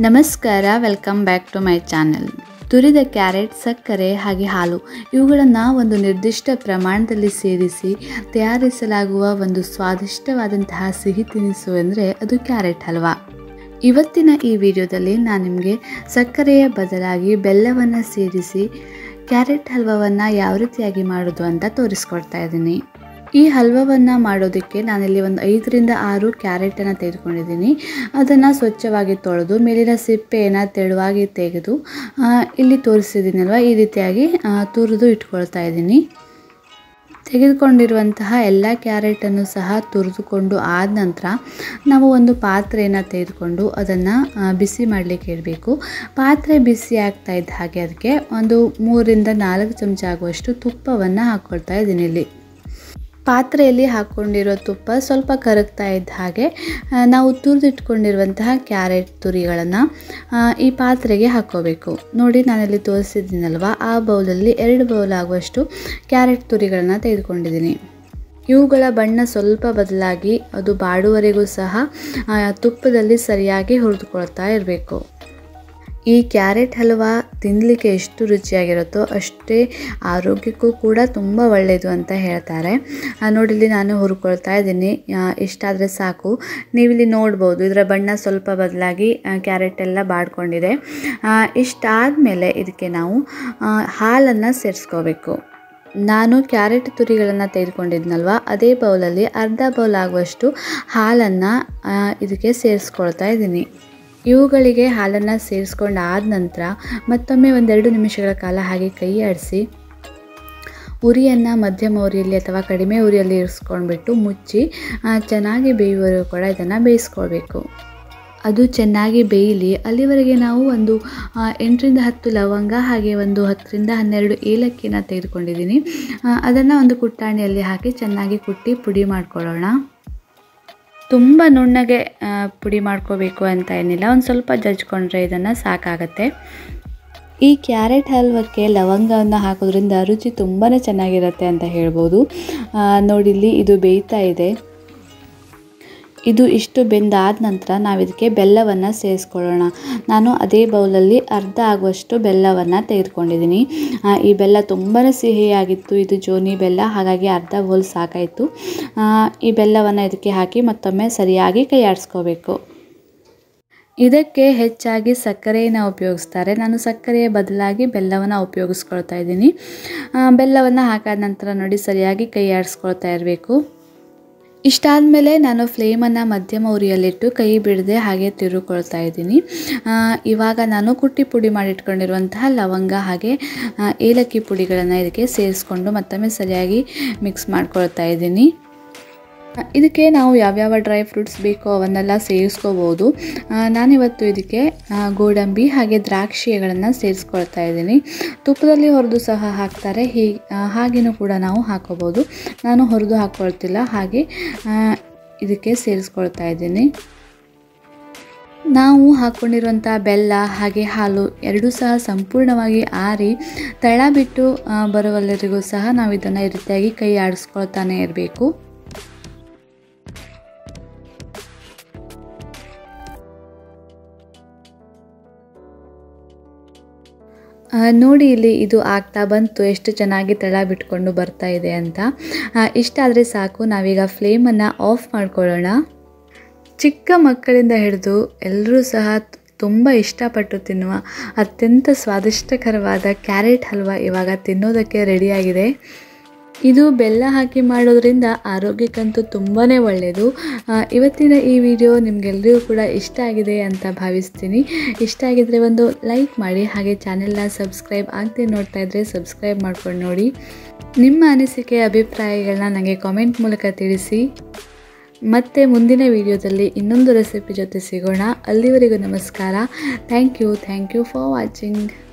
ನಮಸ್ಕಾರ welcome back to my channel ತುರಿದ carrot ಸಕ್ಕರೆ ಹಾಗೆ ಹಾಲು ಇವುಗಳನ್ನು ಒಂದು ನಿರ್ದಿಷ್ಟ ಪ್ರಮಾಣದಲ್ಲಿ ಸೇರಿಸಿ ತಯಾರಿಸಲಾಗುವ ಒಂದು ಸ್ವಾದಿಷ್ಟವಾದಂತಹ ಸಿಹಿ ತಿನಿಸು ಅಂದರೆ ಅದು ಕ್ಯಾರೆಟ್ ಹಲ್ವಾ ಇವತ್ತಿನ ಈ ವಿಡಿಯೋದಲ್ಲಿ ನಾನು ನಿಮಗೆ ಸಕ್ಕರೆಯ ಬದಲಾಗಿ ಬೆಲ್ಲವನ್ನು ಸೇರಿಸಿ ಕ್ಯಾರೆಟ್ ಹಲ್ವವನ್ನು ಯಾವ ರೀತಿಯಾಗಿ ಮಾಡೋದು ಅಂತ ತೋರಿಸ್ಕೊಡ್ತಾ ಇದ್ದೀನಿ ಈ ಹಲ್ವವನ್ನು ಮಾಡೋದಕ್ಕೆ ನಾನಿಲ್ಲಿ ಒಂದು ಐದರಿಂದ ಆರು ಕ್ಯಾರೆಟನ್ನು ತೆಗೆದುಕೊಂಡಿದ್ದೀನಿ ಅದನ್ನು ಸ್ವಚ್ಛವಾಗಿ ತೊಳೆದು ಮೇಲಿನ ಸಿಪ್ಪೆಯನ್ನು ತೆಳುವಾಗಿ ತೆಗೆದು ಆ, ಇಲ್ಲಿ ತೋರಿಸಿದ್ದೀನಲ್ವ ಈ ರೀತಿಯಾಗಿ ಆ, ತುರಿದು ಇಟ್ಕೊಳ್ತಾ ಇದ್ದೀನಿ ತೆಗೆದುಕೊಂಡಿರುವಂತಹ ಎಲ್ಲ ಕ್ಯಾರೆಟನ್ನು ಸಹ ತುರಿದುಕೊಂಡು ಆದ ನಂತರ ನಾವು ಒಂದು ಪಾತ್ರೆಯನ್ನು ತೆಗೆದುಕೊಂಡು ಅದನ್ನು ಬಿಸಿ ಮಾಡಲಿಕ್ಕೆ ಇಡಬೇಕು ಪಾತ್ರೆ ಬಿಸಿ ಆಗ್ತಾ ಇದ್ದ ಹಾಗೆ ಅದಕ್ಕೆ ಒಂದು ಮೂರಿಂದ ನಾಲ್ಕು ಚಮಚ ಆಗುವಷ್ಟು ತುಪ್ಪವನ್ನು ಹಾಕ್ಕೊಳ್ತಾ ಇದ್ದೀನಿ ಇಲ್ಲಿ ಪಾತ್ರೆಯಲ್ಲಿ ಹಾಕ್ಕೊಂಡಿರೋ ತುಪ್ಪ ಸ್ವಲ್ಪ ಕರಗ್ತಾ ಇದ್ದ ಹಾಗೆ ಆ, ನಾವು ತುರಿದಿಟ್ಕೊಂಡಿರುವಂತಹ ಕ್ಯಾರೆಟ್ ತುರಿಗಳನ್ನು ಈ ಪಾತ್ರೆಗೆ ಹಾಕ್ಕೋಬೇಕು ನೋಡಿ ನಾನಲ್ಲಿ ತೋರಿಸಿದ್ದೀನಲ್ವ ಆ ಬೌಲಲ್ಲಿ ಎರಡು ಬೌಲ್ ಆಗುವಷ್ಟು ಕ್ಯಾರೆಟ್ ತುರಿಗಳನ್ನು ತೆಗೆದುಕೊಂಡಿದ್ದೀನಿ ಇವುಗಳ ಬಣ್ಣ ಸ್ವಲ್ಪ ಬದಲಾಗಿ ಅದು ಬಾಡುವರೆಗೂ ಸಹ ಆ, ತುಪ್ಪದಲ್ಲಿ ಸರಿಯಾಗಿ ಹುರಿದುಕೊಳ್ತಾ ಇರಬೇಕು ಈ ಕ್ಯಾರೆಟ್ ಹಲ್ವಾ ತಿನ್ನಲಿಕ್ಕೆ ಎಷ್ಟು ರುಚಿಯಾಗಿರುತ್ತೋ ಅಷ್ಟೇ ಆರೋಗ್ಯಕ್ಕೂ ಕೂಡ ತುಂಬ ಒಳ್ಳೆಯದು ಅಂತ ಹೇಳ್ತಾರೆ ಆ, ನೋಡಿಲ್ಲಿ ನಾನು ಹುರ್ಕೊಳ್ತಾ ಇದ್ದೀನಿ ಇಷ್ಟಾದರೆ ಸಾಕು ನೀವಿಲ್ಲಿ ನೋಡ್ಬೋದು ಇದರ ಬಣ್ಣ ಸ್ವಲ್ಪ ಬದಲಾಗಿ ಕ್ಯಾರೆಟ್ ಎಲ್ಲ ಬಾಡ್ಕೊಂಡಿದೆ ಇಷ್ಟಾದಮೇಲೆ ಇದಕ್ಕೆ ನಾವು ಹಾಲನ್ನು ಸೇರಿಸ್ಕೋಬೇಕು ನಾನು ಕ್ಯಾರೆಟ್ ತುರಿಗಳನ್ನು ತೆಗೆದುಕೊಂಡಿದ್ನಲ್ವ ಅದೇ ಬೌಲಲ್ಲಿ ಅರ್ಧ ಬೌಲ್ ಆಗುವಷ್ಟು ಹಾಲನ್ನು ಇದಕ್ಕೆ ಸೇರಿಸ್ಕೊಳ್ತಾ ಇದ್ದೀನಿ ಇವುಗಳಿಗೆ ಹಾಲನ್ನು ಸೇರಿಸ್ಕೊಂಡು ಆದ ನಂತರ ಮತ್ತೊಮ್ಮೆ ಒಂದೆರಡು ನಿಮಿಷಗಳ ಕಾಲ ಹಾಗೆ ಕೈ ಆಡಿಸಿ ಉರಿಯನ್ನು ಮಧ್ಯಮ ಉರಿಯಲ್ಲಿ ಅಥವಾ ಕಡಿಮೆ ಉರಿಯಲ್ಲಿ ಇರಿಸ್ಕೊಂಡ್ಬಿಟ್ಟು ಮುಚ್ಚಿ ಆ, ಚೆನ್ನಾಗಿ ಬೇಯುವವರೆಗೂ ಕೂಡ ಇದನ್ನು ಬೇಯಿಸ್ಕೊಳ್ಬೇಕು ಅದು ಚೆನ್ನಾಗಿ ಬೇಯಲಿ ಅಲ್ಲಿವರೆಗೆ ನಾವು ಒಂದು ಆ, ಎಂಟರಿಂದ ಹತ್ತು ಲವಂಗ ಹಾಗೆ ಒಂದು ಹತ್ತರಿಂದ ಹನ್ನೆರಡು ಏಲಕ್ಕಿನ ತೆಗೆದುಕೊಂಡಿದ್ದೀನಿ ಅದನ್ನು ಒಂದು ಕುಟ್ಟಾಣಿಯಲ್ಲಿ ಹಾಕಿ ಚೆನ್ನಾಗಿ ಕುಟ್ಟಿ ಪುಡಿ ಮಾಡ್ಕೊಳ್ಳೋಣ ತುಂಬ ನುಣ್ಣಗೆ ಆ, ಪುಡಿ ಮಾಡ್ಕೋಬೇಕು ಅಂತ ಏನಿಲ್ಲ ಒಂದು ಸ್ವಲ್ಪ ಜಜ್ಕೊಂಡ್ರೆ ಇದನ್ನು ಸಾಕಾಗತ್ತೆ ಈ ಕ್ಯಾರೆಟ್ ಹಲ್ವಕ್ಕೆ ಲವಂಗವನ್ನು ಹಾಕೋದ್ರಿಂದ ರುಚಿ ತುಂಬಾ ಚೆನ್ನಾಗಿರುತ್ತೆ ಅಂತ ಹೇಳ್ಬೋದು ಆ, ನೋಡಿಲ್ಲಿ ಇದು ಬೇಯ್ತಾ ಇದೆ ಇದು ಇಷ್ಟು ಬೆಂದಾದ ನಂತರ ನಾವು ಇದಕ್ಕೆ ಬೆಲ್ಲವನ್ನು ಸೇರಿಸ್ಕೊಳ್ಳೋಣ ನಾನು ಅದೇ ಬೌಲಲ್ಲಿ ಅರ್ಧ ಆಗುವಷ್ಟು ಬೆಲ್ಲವನ್ನು ತೆಗೆದುಕೊಂಡಿದ್ದೀನಿ ಆ, ಈ ಬೆಲ್ಲ ತುಂಬಾ ಸಿಹಿಯಾಗಿತ್ತು ಇದು ಜೋನಿ ಬೆಲ್ಲ ಹಾಗಾಗಿ ಅರ್ಧ ಬೌಲ್ ಸಾಕಾಯಿತು ಆ, ಈ ಬೆಲ್ಲವನ್ನು ಇದಕ್ಕೆ ಹಾಕಿ ಮತ್ತೊಮ್ಮೆ ಸರಿಯಾಗಿ ಕೈ ಆಡಿಸ್ಕೋಬೇಕು ಇದಕ್ಕೆ ಹೆಚ್ಚಾಗಿ ಸಕ್ಕರೆಯನ್ನು ಉಪಯೋಗಿಸ್ತಾರೆ ನಾನು ಸಕ್ಕರೆಯ ಬದಲಾಗಿ ಬೆಲ್ಲವನ್ನು ಉಪಯೋಗಿಸ್ಕೊಳ್ತಾ ಇದ್ದೀನಿ ಬೆಲ್ಲವನ್ನು ಹಾಕಾದ ನಂತರ ನೋಡಿ ಸರಿಯಾಗಿ ಕೈ ಆಡಿಸ್ಕೊಳ್ತಾ ಇರಬೇಕು ಇಷ್ಟಾದಮೇಲೆ ನಾನು ಫ್ಲೇಮನ್ನು ಮಧ್ಯಮ ಉರಿಯಲ್ಲಿಟ್ಟು ಕೈ ಬಿಡದೆ ಹಾಗೆ ತಿರುಕೊಳ್ತಾ ಇದ್ದೀನಿ ಆ, ಇವಾಗ ನಾನು ಕುಟ್ಟಿ ಪುಡಿ ಮಾಡಿಟ್ಕೊಂಡಿರುವಂತಹ ಲವಂಗ ಹಾಗೆ ಆ, ಏಲಕ್ಕಿ ಪುಡಿಗಳನ್ನು ಇದಕ್ಕೆ ಸೇರಿಸ್ಕೊಂಡು ಮತ್ತೊಮ್ಮೆ ಸರಿಯಾಗಿ ಮಿಕ್ಸ್ ಮಾಡ್ಕೊಳ್ತಾ ಇದ್ದೀನಿ ಇದಕ್ಕೆ ನಾವು ಯಾವ್ಯಾವ ಡ್ರೈ ಫ್ರೂಟ್ಸ್ ಬೇಕೋ ಅವನ್ನೆಲ್ಲ ಸೇರಿಸ್ಕೋಬೋದು ಆ, ನಾನಿವತ್ತು ಇದಕ್ಕೆ ಆ, ಗೋಡಂಬಿ ಹಾಗೆ ದ್ರಾಕ್ಷಿಗಳನ್ನು ಸೇರಿಸ್ಕೊಳ್ತಾ ಇದ್ದೀನಿ ತುಪ್ಪದಲ್ಲಿ ಹುರಿದು ಸಹ ಹಾಕ್ತಾರೆ ಹೀ ಆ, ಹಾಗೇನೂ ಕೂಡ ನಾವು ಹಾಕೋಬೋದು ನಾನು ಹುರಿದು ಹಾಕ್ಕೊಳ್ತಿಲ್ಲ ಹಾಗೆ ಆ, ಇದಕ್ಕೆ ಸೇರಿಸ್ಕೊಳ್ತಾ ಇದ್ದೀನಿ ನಾವು ಹಾಕ್ಕೊಂಡಿರುವಂಥ ಬೆಲ್ಲ ಹಾಗೆ ಹಾಲು ಎರಡೂ ಸಹ ಸಂಪೂರ್ಣವಾಗಿ ಆರಿ ತಳ ಬಿಟ್ಟು ಆ, ಬರುವಲ್ಲರಿಗೂ ಸಹ ನಾವು ಇದನ್ನು ಈ ರೀತಿಯಾಗಿ ಕೈ ಆಡಿಸ್ಕೊಳ್ತಾನೆ ಇರಬೇಕು ಆ, ನೋಡಿ ಇಲ್ಲಿ ಇದು ಆಗ್ತಾ ಬಂತು ಎಷ್ಟು ಚೆನ್ನಾಗಿ ತಳ ಬಿಟ್ಕೊಂಡು ಬರ್ತಾ ಇದೆ ಅಂತ ಆ, ಇಷ್ಟಾದರೆ ಸಾಕು ನಾವೀಗ ಫ್ಲೇಮನ್ನು ಆಫ್ ಮಾಡ್ಕೊಳ್ಳೋಣ ಚಿಕ್ಕ ಮಕ್ಕಳಿಂದ ಹಿಡಿದು ಎಲ್ಲರೂ ಸಹ ತುಂಬ ಇಷ್ಟಪಟ್ಟು ತಿನ್ನುವ ಅತ್ಯಂತ ಸ್ವಾದಿಷ್ಟಕರವಾದ ಕ್ಯಾರೆಟ್ ಹಲ್ವಾ ಇವಾಗ ತಿನ್ನೋದಕ್ಕೆ ರೆಡಿಯಾಗಿದೆ ಇದು ಬೆಲ್ಲ ಹಾಕಿ ಮಾಡೋದ್ರಿಂದ ಆರೋಗ್ಯಕ್ಕಂತೂ ತುಂಬಾ ಒಳ್ಳೆಯದು ಆ, ಇವತ್ತಿನ ಈ ವಿಡಿಯೋ ನಿಮಗೆಲ್ಲರಿಗೂ ಕೂಡ ಇಷ್ಟ ಆಗಿದೆ ಅಂತ ಭಾವಿಸ್ತೀನಿ ಇಷ್ಟ ಆಗಿದ್ರೆ ಒಂದು ಲೈಕ್ ಮಾಡಿ ಹಾಗೆ ಚಾನೆಲ್ನ ಸಬ್ಸ್ಕ್ರೈಬ್ ಆಗದೆ ನೋಡ್ತಾ ಇದ್ದರೆ ಸಬ್ಸ್ಕ್ರೈಬ್ ಮಾಡ್ಕೊಂಡು ನೋಡಿ ನಿಮ್ಮ ಅನಿಸಿಕೆ ಅಭಿಪ್ರಾಯಗಳನ್ನ ನನಗೆ ಕಾಮೆಂಟ್ ಮೂಲಕ ತಿಳಿಸಿ ಮತ್ತೆ ಮುಂದಿನ ವಿಡಿಯೋದಲ್ಲಿ ಇನ್ನೊಂದು ರೆಸಿಪಿ ಜೊತೆ ಸಿಗೋಣ ಅಲ್ಲಿವರೆಗೂ ನಮಸ್ಕಾರ thank you thank you for watching